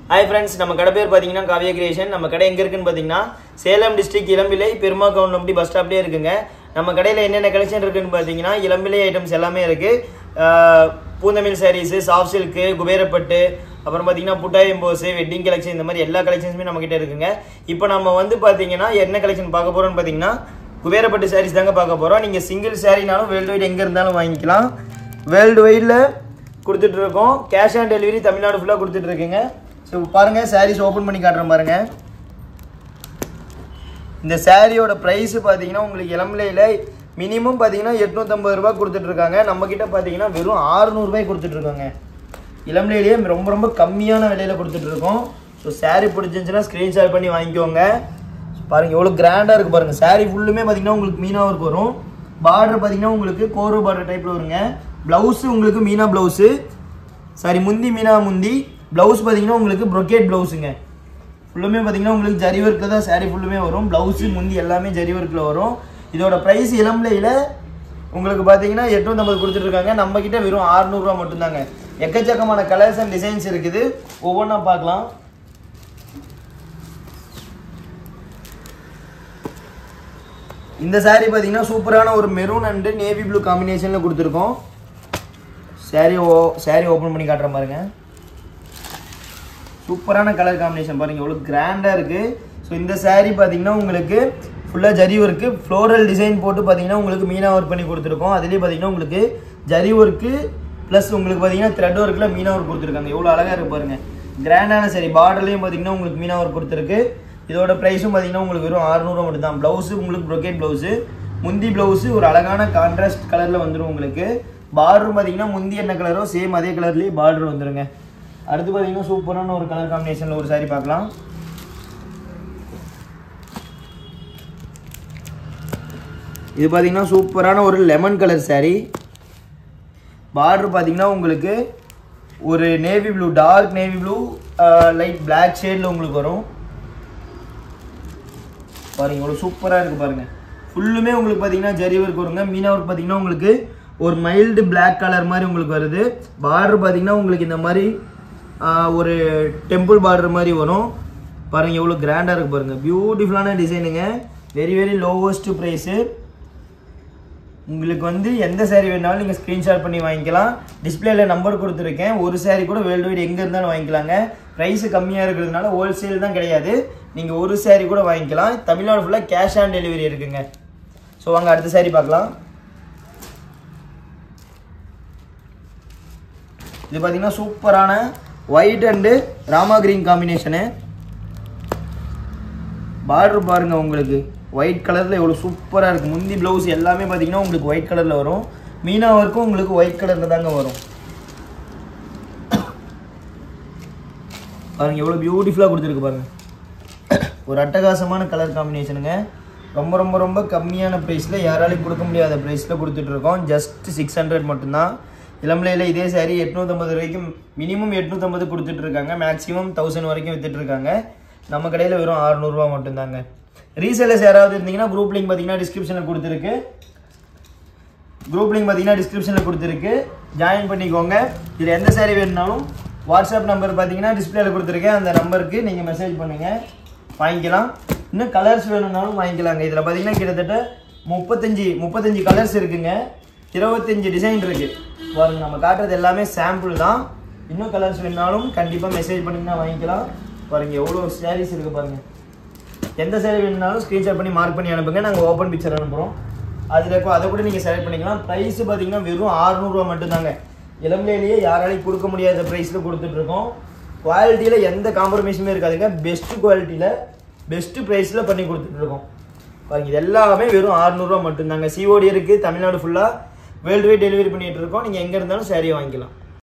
hi friends நம்ம கடை பேர் பார்த்தீங்கன்னா காவிய கிரியேஷன் நம்ம கடை எங்கே இருக்குன்னு பார்த்தீங்கன்னா சேலம் டிஸ்ட்ரிக்ட் இளம்பிள்ளை பெருமா கவுண்டம்பட்டி பஸ் ஸ்டாப்லேயே இருக்குங்க நம்ம கடையில் என்னென்ன கலெக்ஷன் இருக்குன்னு பார்த்தீங்கன்னா இளம்பிள்ளை ஐட்டம்ஸ் எல்லாமே இருக்குது பூந்தமிழ் சாரீஸு சாஃப்ட் சில்க்கு குபேரப்பட்டு அப்புறம் பார்த்தீங்கன்னா புட்டாய் எம்போஸு வெட்டிங் கலெக்ஷன் இந்த மாதிரி எல்லா கலெக்ஷன்ஸுமே நம்ம கிட்ட இருக்குங்க இப்போ நம்ம வந்து பார்த்தீங்கன்னா என்ன கலெக்ஷன் பார்க்க போகிறோம்னு பார்த்தீங்கன்னா குபேரப்பட்டு சாரீஸ் தாங்க பார்க்க போகிறோம் நீங்கள் சிங்கிள் சாரீனாலும் வேர்ல்டு வைட் எங்கே இருந்தாலும் வாங்கிக்கலாம் வேர்ல்டு வைடில் கொடுத்துட்டு இருக்கோம் கேஷ் ஆன் டெலிவரி தமிழ்நாடு ஃபுல்லாக கொடுத்துட்டு இருக்குங்க ஸோ பாருங்க சாரீஸ் ஓப்பன் பண்ணி காட்டுறேன் பாருங்க இந்த சாரியோட ப்ரைஸ் பார்த்தீங்கன்னா உங்களுக்கு இளம்பிலையில் மினிமம் பார்த்தீங்கன்னா எட்நூற்றம்பது ரூபாய் கொடுத்துட்டு இருக்காங்க நம்ம கிட்ட பார்த்தீங்கன்னா வெறும் 600 ரூபாய் கொடுத்துட்டு இருக்காங்க இளம்பிலையிலேயே ரொம்ப ரொம்ப கம்மியான விலையில கொடுத்துட்டு இருக்கோம் ஸோ saree பிடிச்சிருந்துச்சுன்னா ஸ்க்ரீன்ஷாட் பண்ணி வாங்கிக்கோங்க பாருங்க எவ்வளோ கிராண்டாக இருக்கு பாருங்க saree ஃபுல்லுமே பார்த்தீங்கன்னா உங்களுக்கு மீனா ஒர்க் வரும் பார்டர் பார்த்தீங்கன்னா உங்களுக்கு கோரு பார்டர் டைப்பில் வருங்க ப்ளவுஸு உங்களுக்கு மீனா ப்ளவுஸு சாரி முந்தி மீனா முந்தி ப்ளவுஸ் பார்த்தீங்கன்னா உங்களுக்கு ப்ரொக்கேட் ப்ளவுஸுங்க ஃபுல்லுமே பார்த்தீங்கன்னா உங்களுக்கு ஜரி ஒர்க்கில் தான் saree ஃபுல்லுமே வரும் ப்ளவுஸு முந்தி எல்லாமே ஜரி ஒர்க்கில் வரும் இதோட ப்ரைஸ் இளம்பிலையில் உங்களுக்கு பார்த்தீங்கன்னா எட்நூற்றம்பது கொடுத்துட்ருக்காங்க நம்ம கிட்ட வெறும் 600 ரூபா மட்டும்தாங்க எக்கச்சக்கமான கலர்ஸ் அண்ட் டிசைன்ஸ் இருக்குது ஒவ்வொன்றா பார்க்கலாம் இந்த saree பார்த்தீங்கன்னா சூப்பரான ஒரு மெரூன் அண்டு நேவி ப்ளூ காம்பினேஷனில் கொடுத்துருக்கோம் saree ஓ saree ஓப்பன் பண்ணி காட்டுறேன் பாருங்க சூப்பரான கலர் காம்பினேஷன் பாருங்க எவ்வளோ கிராண்டாக இருக்குது ஸோ இந்த saree பார்த்தீங்கன்னா உங்களுக்கு ஃபுல்லாக ஜரி ஒர்க்கு ஃப்ளோரல் டிசைன் போட்டு பார்த்தீங்கன்னா உங்களுக்கு மீனா ஒர்க் பண்ணி கொடுத்துருக்கோம் அதுலேயே பார்த்தீங்கன்னா உங்களுக்கு ஜரி ஒர்க்கு ப்ளஸ் உங்களுக்கு பார்த்தீங்கன்னா த்ரெட் ஒர்க்கில் மீனா ஒர்க் கொடுத்துருக்காங்க எவ்வளோ அழகாக இருக்கு பாருங்க கிராண்டான சரி பார்டர்லேயும் பார்த்தீங்கன்னா உங்களுக்கு மீனா ஒர்க் கொடுத்துருக்கு இதோட ப்ரைஸும் பார்த்தீங்கன்னா உங்களுக்கு வெறும் 600 மட்டும் தான் ப்ளவுஸு உங்களுக்கு ப்ரொக்கேட் ப்ளவுஸு முந்தி ப்ளவுஸு ஒரு அழகான கான்ட்ராஸ்ட் கலரில் வந்துடும் உங்களுக்கு பார்டரும் பார்த்தீங்கன்னா முந்தி என்ன கலரோ சேம் அதே கலர்லேயே பார்டர் வந்துருங்க அடுத்து பார்த்தீங்கன்னா சூப்பரான ஒரு கலர் காம்பினேஷனில் ஒரு saree பார்க்கலாம் இது பார்த்தீங்கன்னா சூப்பரான ஒரு லெமன் கலர் saree பார்டர் பார்த்தீங்கன்னா உங்களுக்கு ஒரு navy blue dark navy blue light Black ஷேடில் உங்களுக்கு வரும் பாருங்க இவ்வளோ சூப்பராக இருக்குது பாருங்க ஃபுல்லுமே உங்களுக்கு பார்த்தீங்கன்னா ஜரி ஒர்க் வருங்க மீனா ஒர்க் பார்த்தீங்கன்னா உங்களுக்கு ஒரு மைல்டு Black கலர் மாதிரி உங்களுக்கு வருது பார்டர் பார்த்தீங்கன்னா உங்களுக்கு இந்த மாதிரி ஆஹ், ஒரு டெம்பிள் பார்டர் மாதிரி வரும் பாருங்க எவ்வளோ கிராண்டாக இருக்கு பாருங்க பியூட்டிஃபுல்லான டிசைனுங்க வெரி வெரி லோவஸ்ட் ப்ரைஸு உங்களுக்கு வந்து எந்த saree வேணாலும் நீங்கள் ஸ்க்ரீன்ஷாட் பண்ணி வாங்கிக்கலாம் டிஸ்பிளேல நம்பர் கொடுத்துருக்கேன் ஒரு saree கூட வேர்ல்டு வைடு எங்கே இருந்தாலும் வாங்கிக்கலாங்க ப்ரைஸ் கம்மியாக இருக்கிறதுனால ஹோல்சேல் தான் கிடையாது நீங்கள் ஒரு saree கூட வாங்கிக்கலாம் தமிழ்நாடு ஃபுல்லாக கேஷ் ஆன் டெலிவரி இருக்குங்க ஸோ வாங்க அடுத்த saree பார்க்கலாம் இது பார்த்தீங்கன்னா சூப்பரான white and Rama green combination border பாருங்க உங்களுக்கு ஒயிட் கலரில் எவ்வளோ சூப்பராக இருக்குது முந்தி ப்ளவுஸ் எல்லாமே பார்த்தீங்கன்னா உங்களுக்கு ஒயிட் கலரில் வரும் மீனா ஒர்க்கும் உங்களுக்கு ஒயிட் கலரில் தாங்க வரும் பாருங்க எவ்வளோ பியூட்டிஃபுல்லாக கொடுத்துருக்கு பாருங்க ஒரு அட்டகாசமான கலர் காம்பினேஷனுங்க ரொம்ப ரொம்ப ரொம்ப கம்மியான ப்ரைஸில் யாராலையும் கொடுக்க முடியாத ப்ரைஸில் கொடுத்துட்ருக்கோம் ஜஸ்ட் சிக்ஸ் ஹண்ட்ரட் மட்டும்தான் இளம்பிலையில் இதே சாரி எட்நூற்றம்பது வரைக்கும் மினிமம் எட்நூற்றம்பது கொடுத்துட்ருக்காங்க மேக்ஸிமம் தௌசண்ட் வரைக்கும் வித்துட்ருக்காங்க நம்ம கடையில் வெறும் 600 ரூபா மட்டும்தாங்க ரீசேலர்ஸ் யாராவது இருந்தீங்கன்னா குரூப் லிங்க் பார்த்தீங்கன்னா டிஸ்கிரிப்ஷனில் கொடுத்துருக்கு குரூப் லிங்க் பார்த்தீங்கன்னா டிஸ்கிரிப்ஷனில் கொடுத்துருக்கு ஜாயின் பண்ணிக்கோங்க இதில் எந்த saree வேணும்னாலும் வாட்ஸ்அப் நம்பர் பார்த்தீங்கன்னா டிஸ்பிளேல கொடுத்துருக்கேன் அந்த நம்பருக்கு நீங்கள் மெசேஜ் பண்ணுங்கள் வாங்கிக்கலாம் இன்னும் கலர்ஸ் வேணும்னாலும் வாங்கிக்கலாங்க இதில் பார்த்தீங்கன்னா கிட்டத்தட்ட முப்பத்தஞ்சு முப்பத்தஞ்சு கலர்ஸ் இருக்குங்க இருபத்தஞ்சு டிசைன் இருக்கு பாருங்க நம்ம காட்டுறது எல்லாமே சாம்பிள் தான் இன்னும் கலர்ஸ் வேணும்னாலும் கண்டிப்பாக மெசேஜ் பண்ணிங்கன்னா வாங்கிக்கலாம் பாருங்க எவ்வளோ sarees இருக்கு பாருங்க எந்த சேரீ வேணும்னாலும் ஸ்க்ரீன்ஷாட் பண்ணி மார்க் பண்ணி அனுப்புங்க நாங்கள் ஓப்பன் பிக்சர் அனுப்புகிறோம் அதில் இப்போ அதை கூட நீங்கள் செலக்ட் பண்ணிக்கலாம் ப்ரைஸ் பார்த்தீங்கன்னா வெறும் 600 ரூபா மட்டும்தாங்க இளம்பிலேயே யாராலையும் கொடுக்க முடியாத ப்ரைஸில் கொடுத்துட்ருக்கோம் குவாலிட்டியில் எந்த காம்ப்ரமைஸுமே இருக்காதுங்க பெஸ்ட் குவாலிட்டியில் பெஸ்ட் ப்ரைஸில் பண்ணி கொடுத்துட்ருக்கோம் பாருங்க இது எல்லாமே வெறும் 600 ரூபா மட்டும்தாங்க சிஓடி இருக்குது தமிழ்நாடு ஃபுல்லாக வேர்ல்டு வைட் டெலிவரி பண்ணிகிட்டு இருக்கோம் நீங்கள் எங்கே இருந்தாலும் saree வாங்கிக்கலாம்